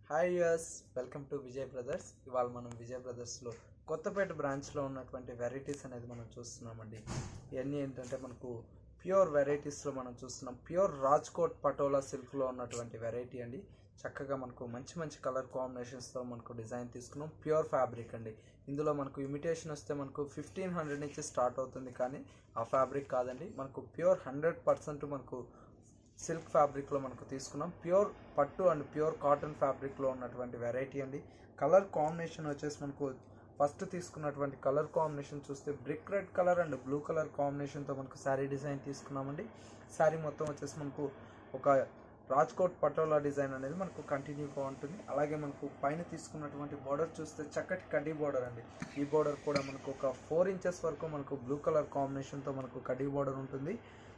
hi us welcome to Vijay brothers ఇవాళ మనం విజయ్ బ్రదర్స్లో కొత్తపేట బ్రాంచ్లో ఉన్నటువంటి వెరైటీస్ అనేది మనం చూస్తున్నామండి ఇవన్నీ ఏంటంటే మనకు ప్యూర్ వెరైటీస్లో మనం చూస్తున్నాం ప్యూర్ రాజ్కోట్ పటోలా సిల్క్లో ఉన్నటువంటి వెరైటీ అండి చక్కగా మనకు మంచి మంచి కలర్ కాంబినేషన్స్తో మనకు డిజైన్ తీసుకున్నాం ప్యూర్ ఫ్యాబ్రిక్ అండి ఇందులో మనకు ఇమిటేషన్ వస్తే మనకు ఫిఫ్టీన్ హండ్రెడ్ నుంచి స్టార్ట్ అవుతుంది కానీ ఆ ఫ్యాబ్రిక్ కాదండి మనకు ప్యూర్ హండ్రెడ్ పర్సెంట్ మనకు సిల్క్ ఫ్యాబ్రిక్లో మనకు తీసుకున్నాం ప్యూర్ పట్టు అండ్ ప్యూర్ కాటన్ ఫ్యాబ్రిక్లో ఉన్నటువంటి వెరైటీ అండి కలర్ కాంబినేషన్ వచ్చేసి మనకు ఫస్ట్ తీసుకున్నటువంటి కలర్ కాంబినేషన్ చూస్తే brick red colour and blue colour కాంబినేషన్తో మనకు శారీ డిజైన్ తీసుకున్నామండి శారీ మొత్తం వచ్చేసి మనకు ఒక రాజ్కోట్ పటోలా డిజైన్ అనేది మనకు కంటిన్యూగా ఉంటుంది అలాగే మనకు పైన తీసుకున్నటువంటి బార్డర్ చూస్తే చక్కటి కడ్డీ బార్డర్ అండి ఈ బార్డర్ కూడా మనకు ఒక ఫోర్ ఇంచెస్ వరకు మనకు బ్లూ కలర్ కాంబినేషన్తో మనకు కడ్డీ బార్డర్ ఉంటుంది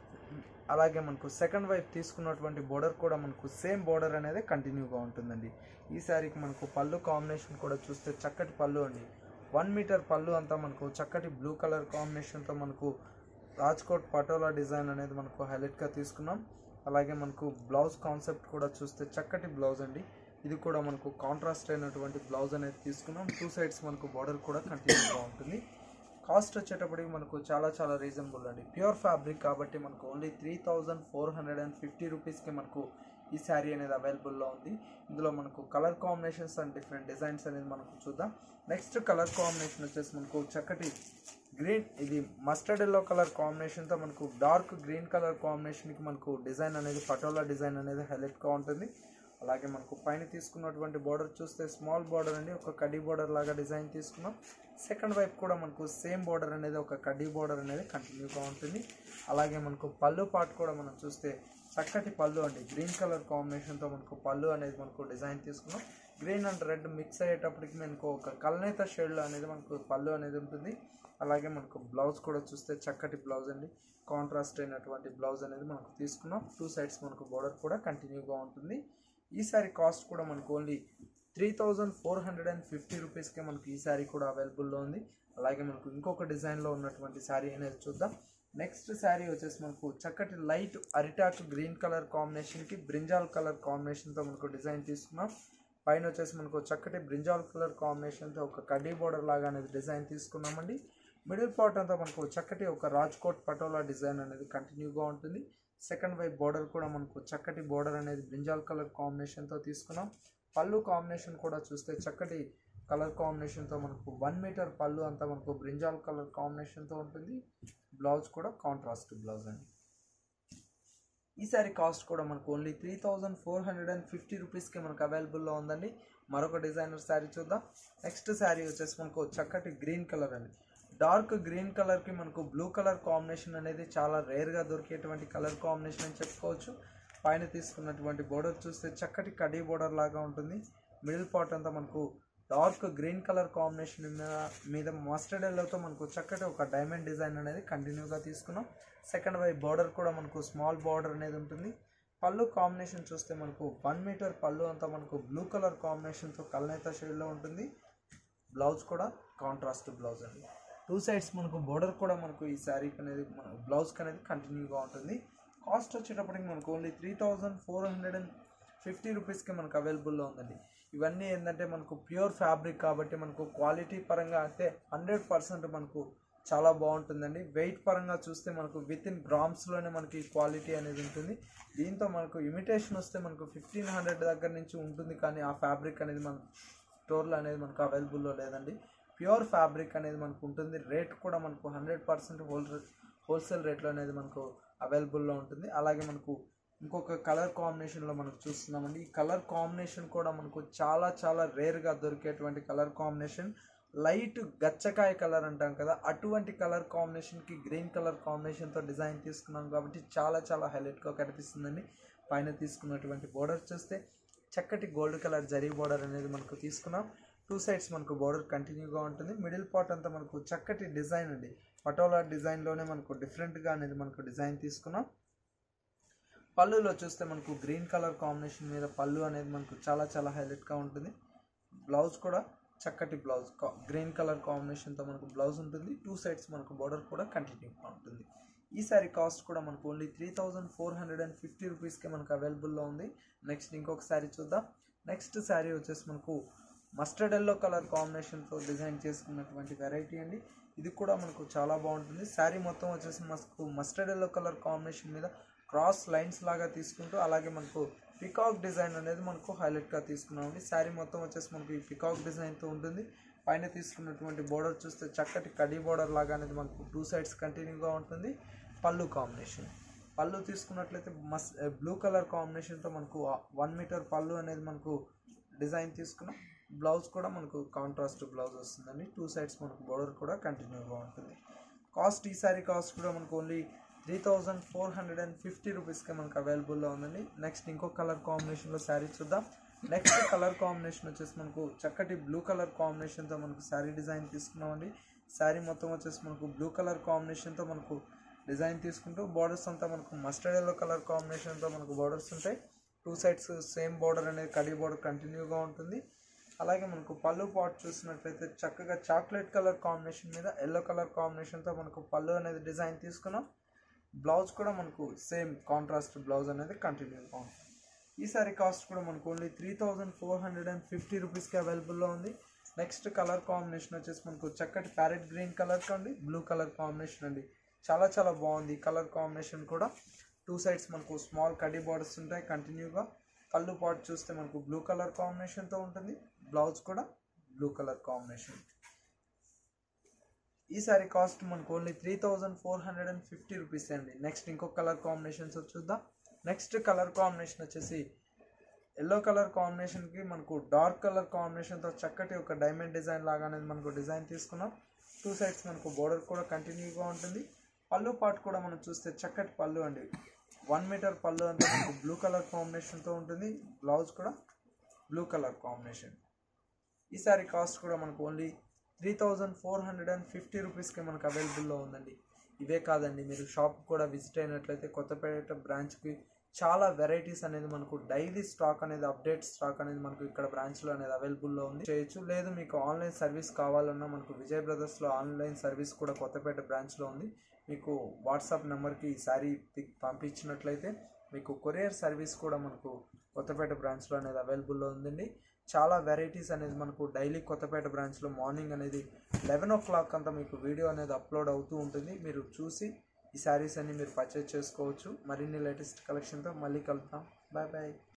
అలాగే మనకు సెకండ్ వైపు తీసుకున్నటువంటి బోర్డర్ కూడా మనకు సేమ్ బోర్డర్ అనేది కంటిన్యూగా ఉంటుందండి ఈ శారీకి మనకు పళ్ళు కాంబినేషన్ కూడా చూస్తే చక్కటి పళ్ళు అండి వన్ మీటర్ పళ్ళు అంతా మనకు చక్కటి బ్లూ కలర్ కాంబినేషన్తో మనకు రాజ్కోట్ పటోలా డిజైన్ అనేది మనకు హైలైట్గా తీసుకున్నాం అలాగే మనకు బ్లౌజ్ కాన్సెప్ట్ కూడా చూస్తే చక్కటి బ్లౌజ్ అండి ఇది కూడా మనకు కాంట్రాస్ట్ అయినటువంటి బ్లౌజ్ అనేది తీసుకున్నాం టూ సైడ్స్ మనకు బార్డర్ కూడా కంటిన్యూగా ఉంటుంది కాస్ట్ వచ్చేటప్పటికి మనకు చాలా చాలా రీజనబుల్ అండి ప్యూర్ ఫ్యాబ్రిక్ కాబట్టి మనకు only three thousand four hundred and fifty రూపీస్కి మనకు ఈ శారీ అనేది అవైలబుల్లో ఉంది ఇందులో మనకు colour combinations and different designs అనేది మనకు చూద్దాం నెక్స్ట్ కలర్ కాంబినేషన్ వచ్చేసి మనకు చక్కటి గ్రీన్ ఇది మస్టర్డ్ ఎల్లో కలర్ కాంబినేషన్తో మనకు డార్క్ గ్రీన్ కలర్ కాంబినేషన్కి మనకు డిజైన్ అనేది పటోలా డిజైన్ అనేది హైలైట్గా ఉంటుంది అలాగే మనకు పైన తీసుకున్నటువంటి బార్డర్ చూస్తే స్మాల్ బార్డర్ అండి ఒక కడ్డీ బార్డర్ లాగా డిజైన్ తీసుకున్నాం సెకండ్ వైపు కూడా మనకు సేమ్ బార్డర్ అనేది ఒక కడ్డీ బార్డర్ అనేది కంటిన్యూగా ఉంటుంది అలాగే మనకు పళ్ళు పార్ట్ కూడా మనం చూస్తే చక్కటి పళ్ళు అండి గ్రీన్ కలర్ కాంబినేషన్తో మనకు పళ్ళు అనేది మనకు డిజైన్ తీసుకున్నాం గ్రీన్ అండ్ రెడ్ మిక్స్ అయ్యేటప్పటికి మనకు ఒక కల్నేత షేడ్లో అనేది మనకు పళ్ళు అనేది ఉంటుంది అలాగే మనకు బ్లౌజ్ కూడా చూస్తే చక్కటి బ్లౌజ్ అండి కాంట్రాస్ట్ అయినటువంటి బ్లౌజ్ అనేది మనకు తీసుకున్నాం టూ సైడ్స్ మనకు బార్డర్ కూడా కంటిన్యూగా ఉంటుంది ఈ సారీ కాస్ట్ కూడా మనకు only three thousand four hundred and fifty రూపీస్కే మనకు ఈ శారీ కూడా అవైలబుల్లో ఉంది అలాగే మనకు ఇంకొక డిజైన్లో ఉన్నటువంటి శారీ అనేది చూద్దాం నెక్స్ట్ శారీ వచ్చేసి మనకు చక్కటి లైట్ అరిటాక్ గ్రీన్ కలర్ కాంబినేషన్కి బ్రింజాల్ కలర్ కాంబినేషన్తో మనకు డిజైన్ తీసుకున్నాం పైన వచ్చేసి మనకు చక్కటి బ్రింజాల్ కలర్ కాంబినేషన్తో ఒక కడ్డీ బోర్డర్ లాగా అనేది డిజైన్ తీసుకున్నామండి మిడిల్ పార్ట్ అంతా మనకు చక్కటి ఒక రాజ్కోట్ పటోలా డిజైన్ అనేది కంటిన్యూగా ఉంటుంది సెకండ్ వైపు బార్డర్ కూడా మనకు చక్కటి బార్డర్ అనేది బ్రింజాల్ కలర్ కాంబినేషన్తో తీసుకున్నాం పళ్ళు కాంబినేషన్ కూడా చూస్తే చక్కటి కలర్ కాంబినేషన్తో మనకు వన్ మీటర్ పళ్ళు అంతా మనకు బ్రింజాల్ కలర్ కాంబినేషన్తో ఉంటుంది బ్లౌజ్ కూడా కాంట్రాస్ట్ బ్లౌజ్ అండి ఈ సారీ కాస్ట్ కూడా మనకు only three thousand four hundred and fifty రూపీస్కి మనకు అవైలబుల్లో ఉందండి మరొక డిజైనర్ శారీ చూద్దాం నెక్స్ట్ శారీ వచ్చేసి మనకు చక్కటి గ్రీన్ కలర్ అండి డార్క్ గ్రీన్ కలర్కి మనకు బ్లూ కలర్ కాంబినేషన్ అనేది చాలా రేర్గా దొరికేటువంటి కలర్ కాంబినేషన్ అని చెప్పుకోవచ్చు పైన తీసుకున్నటువంటి బోర్డర్ చూస్తే చక్కటి కడీ బోర్డర్ లాగా ఉంటుంది మిడిల్ పార్ట్ అంతా మనకు డార్క్ గ్రీన్ కలర్ కాంబినేషన్ మీద మీద మస్టర్డ్ ఎల్లోతో మనకు చక్కటి ఒక డైమండ్ డిజైన్ అనేది కంటిన్యూగా తీసుకున్నాం సెకండ్ వైపు బార్డర్ కూడా మనకు స్మాల్ బార్డర్ అనేది ఉంటుంది పళ్ళు కాంబినేషన్ చూస్తే మనకు వన్ మీటర్ పళ్ళు అంతా మనకు బ్లూ కలర్ కాంబినేషన్తో కల్నేత షేడ్లో ఉంటుంది బ్లౌజ్ కూడా కాంట్రాస్ట్ బ్లౌజ్ అండి టూ సైడ్స్ మనకు బోర్డర్ కూడా మనకు ఈ శారీకి అనేది మన బ్లౌజ్కి అనేది కంటిన్యూగా ఉంటుంది కాస్ట్ వచ్చేటప్పటికి మనకు only three thousand four hundred and fifty రూపీస్కి మనకు అవైలబుల్లో ఉందండి ఇవన్నీ ఏంటంటే మనకు ప్యూర్ ఫ్యాబ్రిక్ కాబట్టి మనకు క్వాలిటీ పరంగా అయితే హండ్రెడ్ పర్సెంట్ మనకు చాలా బాగుంటుందండి వెయిట్ పరంగా చూస్తే మనకు విత్ ఇన్ గ్రామ్స్లోనే మనకి క్వాలిటీ అనేది ఉంటుంది దీంతో మనకు ఇమిటేషన్ వస్తే మనకు ఫిఫ్టీన్ హండ్రెడ్ దగ్గర నుంచి ఉంటుంది కానీ ఆ ఫ్యాబ్రిక్ అనేది మన స్టోర్లో అనేది మనకు అవైలబుల్లో లేదండి ప్యూర్ ఫ్యాబ్రిక్ అనేది మనకు ఉంటుంది రేట్ కూడా మనకు హండ్రెడ్ పర్సెంట్ హోల్ హోల్సేల్ రేట్లో అనేది మనకు అవైలబుల్లో ఉంటుంది అలాగే మనకు ఇంకొక కలర్ కాంబినేషన్లో మనకు చూస్తున్నామండి ఈ కలర్ కాంబినేషన్ కూడా మనకు చాలా చాలా రేర్గా దొరికేటువంటి కలర్ కాంబినేషన్ లైట్ గచ్చకాయ కలర్ అంటాం కదా అటువంటి కలర్ కాంబినేషన్కి గ్రీన్ కలర్ కాంబినేషన్తో డిజైన్ తీసుకున్నాం కాబట్టి చాలా చాలా హైలైట్గా కనిపిస్తుందండి పైన తీసుకున్నటువంటి బోర్డర్ చూస్తే చక్కటి గోల్డ్ కలర్ జరీ బోర్డర్ అనేది మనకు తీసుకున్నాం టూ సైడ్స్ మనకు బార్డర్ కంటిన్యూగా ఉంటుంది మిడిల్ పార్ట్ అంతా మనకు చక్కటి డిజైన్ అండి పటోలా డిజైన్లోనే మనకు డిఫరెంట్గా అనేది మనకు డిజైన్ తీసుకున్నాం పళ్ళులో చూస్తే మనకు గ్రీన్ కలర్ కాంబినేషన్ మీద పళ్ళు అనేది మనకు చాలా చాలా హైలైట్గా ఉంటుంది బ్లౌజ్ కూడా చక్కటి బ్లౌజ్ గ్రీన్ కలర్ కాంబినేషన్తో మనకు బ్లౌజ్ ఉంటుంది టూ సైడ్స్ మనకు బార్డర్ కూడా కంటిన్యూగా ఉంటుంది ఈ సారీ కాస్ట్ కూడా మనకు only three thousand four hundred and fifty రూపీస్కి మనకు అవైలబుల్లో ఉంది నెక్స్ట్ ఇంకొక సారీ చూద్దాం నెక్స్ట్ శారీ వచ్చేసి మనకు మస్టర్డ్ ఎల్లో కలర్ కాంబినేషన్తో డిజైన్ చేసుకున్నటువంటి వెరైటీ అండి ఇది కూడా మనకు చాలా బాగుంటుంది శారీ మొత్తం వచ్చేసి మనకు మస్టర్డ్ ఎల్లో కలర్ కాంబినేషన్ మీద క్రాస్ లైన్స్ లాగా తీసుకుంటూ అలాగే మనకు పికాక్ డిజైన్ అనేది మనకు హైలైట్గా తీసుకున్నామండి శారీ మొత్తం వచ్చేసి మనకు ఈ పికాక్ డిజైన్తో ఉంటుంది పైన తీసుకున్నటువంటి బోర్డర్ చూస్తే చక్కటి కడీ బోర్డర్ లాగా అనేది మనకు టూ సైడ్స్ కంటిన్యూగా ఉంటుంది పళ్ళు కాంబినేషన్ పళ్ళు తీసుకున్నట్లయితే మస్ బ్లూ కలర్ కాంబినేషన్తో మనకు వన్ మీటర్ పళ్ళు అనేది మనకు డిజైన్ తీసుకున్నాం బ్లౌజ్ కూడా మనకు కాంట్రాస్ట్ బ్లౌజ్ వస్తుందండి టూ సైడ్స్ మనకు బోర్డర్ కూడా కంటిన్యూగా ఉంటుంది కాస్ట్ ఈ సారీ కాస్ట్ కూడా మనకు only three thousand four hundred and fifty రూపీస్కి మనకు అవైలబుల్లో ఉందండి నెక్స్ట్ ఇంకో కలర్ కాంబినేషన్లో శారీ చూద్దాం నెక్స్ట్ కలర్ కాంబినేషన్ వచ్చేసి మనకు చక్కటి బ్లూ కలర్ కాంబినేషన్తో మనకు శారీ డిజైన్ తీసుకున్నామండి శారీ మొత్తం వచ్చేసి మనకు బ్లూ కలర్ కాంబినేషన్తో మనకు డిజైన్ తీసుకుంటూ బార్డర్స్ అంతా మనకు మస్టర్డ్ ఎల్లో కలర్ కాంబినేషన్తో మనకు బార్డర్స్ ఉంటాయి టూ సైడ్స్ సేమ్ బార్డర్ అనేది కడీ బార్డర్ కంటిన్యూగా ఉంటుంది అలాగే మనకు పళ్ళు పాట్ చూసినట్లయితే చక్కగా చాక్లెట్ కలర్ కాంబినేషన్ మీద ఎల్లో కలర్ కాంబినేషన్తో మనకు పళ్ళు అనేది డిజైన్ తీసుకున్నాం బ్లౌజ్ కూడా మనకు సేమ్ కాంట్రాస్ట్ బ్లౌజ్ అనేది కంటిన్యూగా ఉంటుంది ఈ సారీ కాస్ట్ కూడా మనకు only three thousand four hundred and fifty రూపీస్కి అవైలబుల్లో ఉంది నెక్స్ట్ కలర్ కాంబినేషన్ వచ్చేసి మనకు చక్కటి ప్యారెట్ గ్రీన్ కలర్ అండి బ్లూ కలర్ కాంబినేషన్ అండి చాలా చాలా బాగుంది ఈ కలర్ కాంబినేషన్ కూడా టూ సైడ్స్ మనకు స్మాల్ కడీ బార్డర్స్ ఉంటాయి కంటిన్యూగా పళ్ళు పాట్ చూస్తే మనకు బ్లూ కలర్ కాంబినేషన్తో ఉంటుంది బ్లౌజ్ కూడా బ్లూ కలర్ కాంబినేషన్ ఈ సారీ కాస్ట్ మనకు only three thousand four hundred and fifty rupees అండి నెక్స్ట్ ఇంకొక కలర్ కాంబినేషన్స్ చూద్దాం నెక్స్ట్ కలర్ కాంబినేషన్ వచ్చేసి ఎల్లో కలర్ కాంబినేషన్కి మనకు డార్క్ కలర్ కాంబినేషన్తో చక్కటి ఒక డైమండ్ డిజైన్ లాగా అనేది మనకు డిజైన్ తీసుకున్నాం టూ సైడ్స్ మనకు బోర్డర్ కూడా కంటిన్యూగా ఉంటుంది పళ్ళు పార్ట్ కూడా మనం చూస్తే చక్కటి పళ్ళు అండి వన్ మీటర్ పళ్ళు అంతా మనకు బ్లూ కలర్ కాంబినేషన్తో ఉంటుంది బ్లౌజ్ కూడా బ్లూ కలర్ కాంబినేషన్ ఈ సారీ కాస్ట్ కూడా మనకు only three thousand four hundred and fifty రూపీస్కి మనకు అవైలబుల్లో ఉందండి ఇవే కాదండి మీరు షాప్ కూడా విజిట్ అయినట్లయితే కొత్తపేట బ్రాంచ్కి చాలా వెరైటీస్ అనేది మనకు డైలీ స్టాక్ అనేది అప్డేట్ స్టాక్ అనేది మనకు ఇక్కడ బ్రాంచ్లో అనేది అవైలబుల్లో ఉంది చేయొచ్చు లేదు మీకు ఆన్లైన్ సర్వీస్ కావాలన్నా మనకు విజయ్ బ్రదర్స్లో ఆన్లైన్ సర్వీస్ కూడా కొత్తపేట బ్రాంచ్లో ఉంది మీకు వాట్సాప్ నెంబర్కి ఈ శారీ పిక్ పంపించినట్లయితే మీకు కొరియర్ సర్వీస్ కూడా మనకు కొత్తపేట బ్రాంచ్లో అనేది అవైలబుల్లో ఉందండి చాలా వెరైటీస్ అనేది మనకు డైలీ కొత్తపేట బ్రాంచ్లో మార్నింగ్ అనేది లెవెన్ ఓ క్లాక్ అంతా మీకు వీడియో అనేది అప్లోడ్ అవుతూ ఉంటుంది మీరు చూసి ఈ శారీస్ అన్ని మీరు పర్చేజ్ చేసుకోవచ్చు మరిన్ని లేటెస్ట్ కలెక్షన్తో మళ్ళీ కలుద్దాం బాయ్ బాయ్